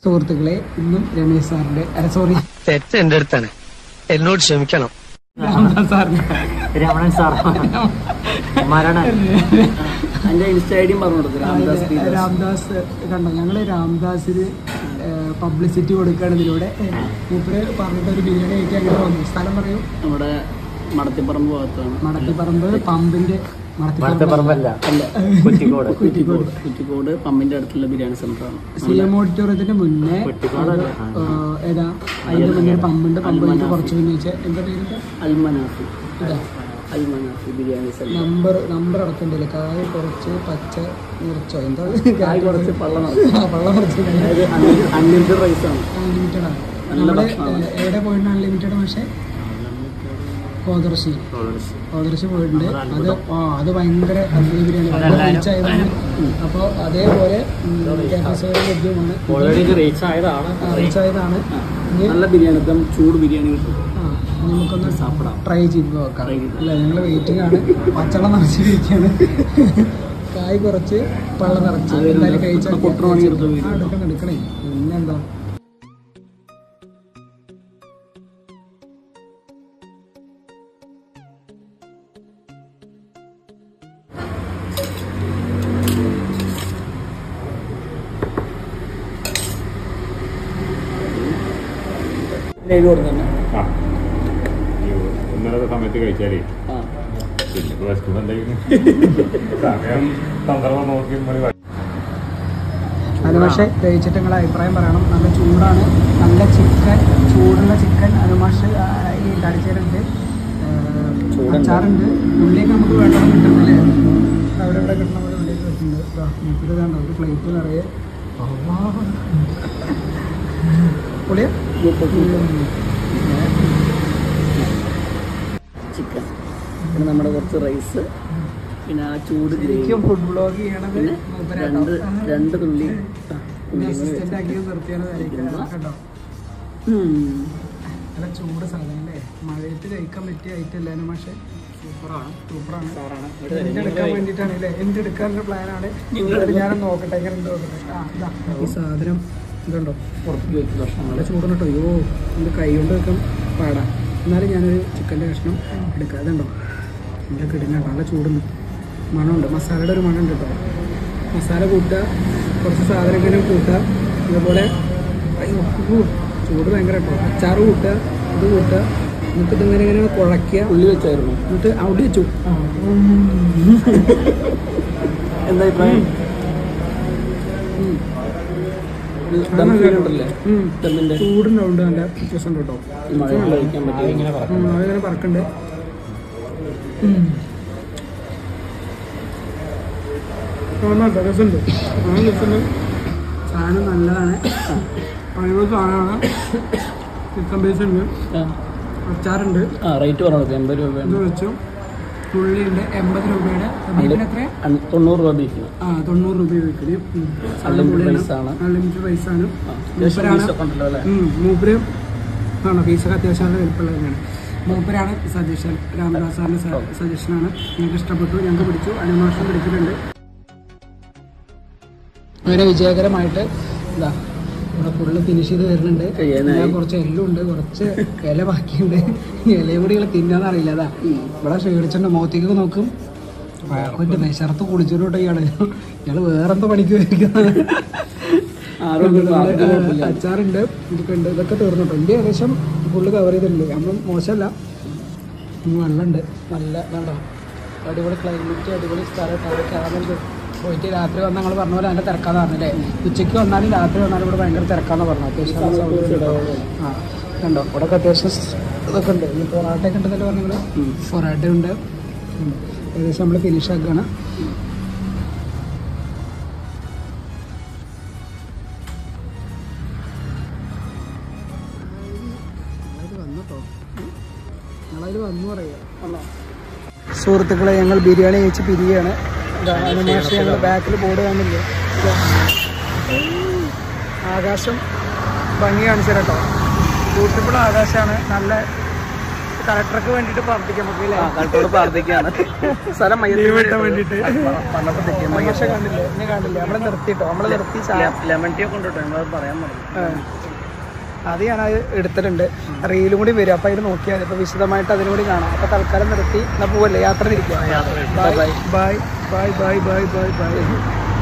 സുഹൃത്തുക്കളെ ഇന്നും രമേശ് സാറിന്റെ അല്ല സോറി തെറ്റ് എന്റെ അടുത്താണ് എന്നോട് ക്ഷമിക്കണം രാംദാസ് സാറിന്റെ രമണൻ സാർ മരണൻ എന്റെ ഇൻസ്റ്റ ഐഡിയും പറഞ്ഞു കൊടുത്തു രാംദാസ് പി. ദാസ്. രാംദാസ് കണ്ടോ ഞങ്ങള് രാംദാസിന് പബ്ലിസിറ്റി കൊടുക്കുകയാണ് ഇതിലൂടെ മൂപ്പര് പറഞ്ഞിട്ട് ഒരു ബിരിയാണി കഴിക്കാൻ അങ്ങനെ വന്നു സ്ഥലം പറയൂ നമ്മുടെ മടത്തിപ്പറമ്പ് ഭാഗത്താണ് മടത്തിപ്പറമ്പ് പമ്പിന്റെ മടത്തിപ്പറമ്പല്ല അല്ല കുറ്റിക്കോട് കുറ്റിക്കോട് കുറ്റിക്കോട് പമ്പിന്റെ അടുത്തുള്ള ബിരിയാണി സെന്ററാണ് സി എം ഓഡിറ്റോറിയത്തിന്റെ മുന്നേ വെട്ടിക്കോടല്ലേ? ഏഹ്, ഏതാ അതിന്റെ മുന്നേ ഒരു പമ്പുണ്ട് പമ്പ് കഴിഞ്ഞ് കുറച്ച് മുന്നേ വെച്ചാൽ എന്താ പേര് അൽമനാഫി ഇതാ Almanafi biryani centre number number അടക്കണ്ടല്ലോ കായ് കുറച്ച് പച്ച മുറിച്ചോ എന്താ കായ് കുറച്ച് പള്ള നിറച്ച്. ആ, വെള്ളം കുറച്ച് അതായത് അൺലിമിറ്റഡ് റൈസ് ആണ് അൺലിമിറ്റഡ് ആണ് നല്ല നമ്മള് ഭക്ഷണമാണ്. ഏഹ്, എവിടെ പോയിട്ടുണ്ട് അൺലിമിറ്റഡ് പക്ഷേ കോതർശി കോതർശി പോയിട്ടുണ്ട് അത് ആ അത് ഭയങ്കര അടിപൊളി ബിരിയാണി ഭയങ്കര rich ആയതാണ് അപ്പോൾ അതേപോലെ കാറ്റസോറി ലഭ്യമാണ് ഓൾറെഡി റീച്ച് ആയതാണ് ആ, rich ആയതാണ് ഇനി നല്ല ബിരിയാണി ദം ചൂട് ബിരിയാണി കിട്ടും ആ, ഇനി നമുക്കൊന്ന് സാപ്പിടാം ട്രൈ ചെയ്ത് നോക്കാം Try ചെയ്ത്. അല്ല ഞങ്ങൾ വെയിറ്റിംഗ് ആണ് പച്ചവെള്ളം നിറച്ചിരിക്കുകയാണ് കായ് കുറച്ച് പള്ള നിറച്ച് അത് എന്തായാലും എടുത്ത് കഴിച്ചാൽ പൊട്ടണമെങ്കിൽ എടുത്ത് ആ, വീട്ടിൽ എടുക്കണം എടുക്കണേ പിന്നെന്താ ലൈവ് കൊടുത്തന്നെ ആ ഈ ഇന്നലത്തെ സമയത്ത് കഴിച്ചാലേ ആ പിന്നെ വിശക്കുമ്പോ എന്തെങ്കിലും സമയം സന്ദർഭം നോക്കി നമ്മൾ അതിന് പക്ഷേ കഴിച്ചിട്ട് നിങ്ങളെ അഭിപ്രായം പറയണം നല്ല ചൂടാണ് നല്ല ചിക്കൻ ചൂടുള്ള ചിക്കൻ അനുമാഷ് ഈ കടിച്ചേരുണ്ട് ചൂടുണ്ട്. അച്ചാറുണ്ട് ഉള്ളിലേക്ക് നമുക്ക് വെള്ളം കിട്ടുന്നില്ലേ അവിടെ ഇവിടെ കിട്ടുന്ന പോലെ ഉള്ളിലേക്ക് വെച്ചിട്ടുണ്ട് ഇതാ, മൂപ്പര് ഇതാണ്ട് ഒരു പ്ലേറ്റ് നിറയെ പൊളിയാ ചിക്കൻ പിന്നെ നമ്മുടെ കുറച്ച് റൈസ് പിന്നെ ആ ചൂട് ഗ്രേവി ശരിക്കും ഫുഡ് ബ്ലോഗ് ചെയ്യണത് പിന്നെ മൂപ്പരാട്ടോ. രണ്ട് രണ്ട് തുള്ളി ആ, പിന്നെ ഉള്ളി കൂടി assistant ആക്കി വെച്ചിട്ട്. നിർത്തിയാണ് കഴിക്കുന്നത്. കണ്ടോ ഉം. നല്ല ചൂട് സാധനം അല്ലേ മഴയത്ത് കഴിക്കാൻ പറ്റിയ ഐറ്റം അല്ലാനും പക്ഷേ സൂപ്പറാണ് സൂപ്പറാണ് സാറാണ്. എന്റെ എടുക്കാൻ വേണ്ടിയിട്ടാണ് അല്ലേ എന്റെ എടുക്കാനുള്ള പ്ലാനാണ് ഞാൻ നോക്കട്ടെ എങ്ങനെ ഉണ്ട് നോക്കട്ടെ ആ ഇതാ ഈ സാധനം ഇതുണ്ടോ പുറത്തേക്ക് വെച്ച് ഭക്ഷണം നല്ല ചൂടുണ്ട് കേട്ടോ അയ്യോ എൻ്റെ കൈ കൊണ്ട് വെക്കാൻ പാടാ എന്നാലും ഞാനൊരു ചിക്കൻ്റെ കഷ്ണം എടുക്കാം അതുണ്ടോ എൻ്റെ കിടിന നല്ല ചൂടുണ്ട് മണമുണ്ട് മസാലയുടെ ഒരു മണമുണ്ട് കേട്ടോ മസാല കൂട്ടുക കുറച്ച് സാധനങ്ങളും കൂട്ടുക അതുപോലെ അയ്യോ ഊ, ചൂട് ഭയങ്കര കേട്ടോ അച്ചാറ് കൂട്ടുക ഇത് കൂട്ടുക എന്നിട്ട് ഇതിങ്ങനെ ഇങ്ങനെ കുഴയ്ക്കുക ഉള്ളി വെച്ചായിരുന്നു എന്നിട്ട് അവിടെ വെച്ചു എന്താ അഭിപ്രായം ഉം. ഒരു ദം feel ഉണ്ടല്ലേ ഉം. ദമ്മിന്റെ ചൂടുണ്ടാവുണ്ട് നല്ല വ്യത്യാസം ഉണ്ട് കേട്ടോ ഈ മഴ കഴിക്കാൻ പറ്റിയ ഉം, അതിങ്ങനെ പറക്കണ്ട് രസമുണ്ട് രസമുണ്ട് സാധനം നല്ലതാണ് അടിപൊളി സാധനമാണ് ചിക്കൻ ബേസ് ഉണ്ട് അച്ചാറുണ്ട് ആ റേറ്റ് പറഞ്ഞു കൊടുക്കും എൺപത് ഇത് രൂപയാണ് വെച്ചു ഉള്ളിയുണ്ട് എൺപത് രൂപയുടെ ബീഫിന് എത്ര അൺ- തൊണ്ണൂറ് രൂപ ബീഫിന് ആ തൊണ്ണൂറ് രൂപ വിൽക്കല് Unlimited price ആണ്. അൺലിമിറ്റഡ് പ്രൈസ് ആണ് ആ, അത്യാവശ്യം മൂപ്പരാണ് പീസൊക്കെ ഉണ്ടല്ലോ അല്ലേ ഉം, മൂപ്പര് ആണോ പീസൊക്കെ അത്യാവശ്യം നല്ല വലിപ്പമുള്ള തന്നെയാണ് മൂപ്പരാണ് സജഷൻ രാംദാസ് സാറിന്റെ സജഷനാണ് ഞങ്ങൾക്ക് ഇഷ്ടപ്പെട്ടു ഞങ്ങൾക്ക് പിടിച്ചു അനുമാഷം പിടിച്ചിട്ടുണ്ട് അങ്ങനെ വിജയകരമായിട്ട് ഇതാ ഇവിടെ ഫുള്ള് ഫിനിഷ് ചെയ്ത് വരുന്നുണ്ട് ചെയ്യാനായി. ഞാൻ കുറച്ച് എല്ലും ഉണ്ട് കുറച്ച് ഇല ബാക്കിയുണ്ട് ഇലയും കൂടി ഇയാൾ തിന്നാന്ന് അറിയില്ല അതാ ഇവിടെ ക്ഷീണിച്ചിട്ടുണ്ട് മുഖത്തേക്ക് നോക്കും വഴക്കിന്റെ വിശർത്ത് കുളിച്ചോട്ടോ ഇയാള് ഇയാള് വേറെന്താ പണിക്ക് പോയിരിക്കുന്നത് ആരും ഒന്നും ആർക്കും കുഴപ്പമില്ല. അച്ചാറുണ്ട് ഇതൊക്കെ ഉണ്ട് ഇതൊക്കെ തീർന്നിട്ടുണ്ട് ഇന്ത്യ ഏകദേശം ഫുള്ള് കവർ ചെയ്തിട്ടുണ്ട് നമ്മൾ മോശമല്ല ഇനി വെള്ളമുണ്ട് നല്ല വേണ്ടോ അടിപൊളി ക്ലൈമറ്റ് അടിപൊളി സ്ഥലം അവിടെ കാണുന്നുണ്ട് പോയിട്ട് രാത്രി വന്ന് ഞങ്ങൾ പറഞ്ഞ പോലെ അതിൻ്റെ തിരക്കാന്ന് പറഞ്ഞില്ലേ ഉച്ചയ്ക്ക് വന്നാലും രാത്രി വന്നാലും ഇവിടെ ഭയങ്കര തിരക്കാന്ന് പറഞ്ഞു അത്യാവശ്യം നല്ല സൗകര്യം ഉണ്ട് കേട്ടോ. ആ കണ്ടോ ഇവിടെ ഒക്കെ അത്യാവശ്യം സ് ഇതൊക്കെ ഉണ്ട് ഈ പൊറാട്ടയൊക്കെ ഉണ്ടെന്നല്ലേ പറഞ്ഞത് പൊറാട്ട ഉണ്ട് ഉം. ഏകദേശം നമ്മൾ ഫിനിഷ് ആക്കുകയാണ് ഞങ്ങളതിൽ വന്നു പറയുക സുഹൃത്തുക്കളെ ഞങ്ങൾ ബിരിയാണി കഴിച്ച് പിരിയാണ് മാഷ് ഞങ്ങൾ ബാക്കിൽ ബോർഡ് കാണുന്നില്ലേ ഇതാ. ആകാശം ഭംഗി കാണിച്ചു കേട്ടോ ബ്യൂട്ടിഫുൾ ആകാശമാണ് നല്ല കളക്ടർക്ക് വേണ്ടിയിട്ട് പ്രാർത്ഥിക്കാം നമുക്ക് ആ കളക്ടറോട് പ്രാർത്ഥിക്കുകയാണ് സ്ഥലം ലീവ് കിട്ടാൻ വേണ്ടിയിട്ട് പറഞ്ഞപ്പോൾ തെറ്റിയ പക്ഷെ കണ്ടില്ലേ എന്നെ കണ്ടില്ലേ നമ്മളെ നിർത്തിട്ടോ നമ്മളെ നിർത്തി ചായ ലെമൺ ടീ ഒക്കെ ഉണ്ട് കേട്ടോ ഞങ്ങൾ പറയാൻ പറഞ്ഞു അത് ഞാൻ അത് എടുത്തിട്ടുണ്ട് റീലും കൂടി വരും അപ്പൊ അതിന് നോക്കിയാൽ മതി. അപ്പൊ വിശദമായിട്ട് അതിനും കൂടി കാണാം അപ്പൊ തൽക്കാലം നിർത്തി എന്നാ പോവല്ലേ യാത്ര തിരിക്കാം bye bye bye bye bye bye by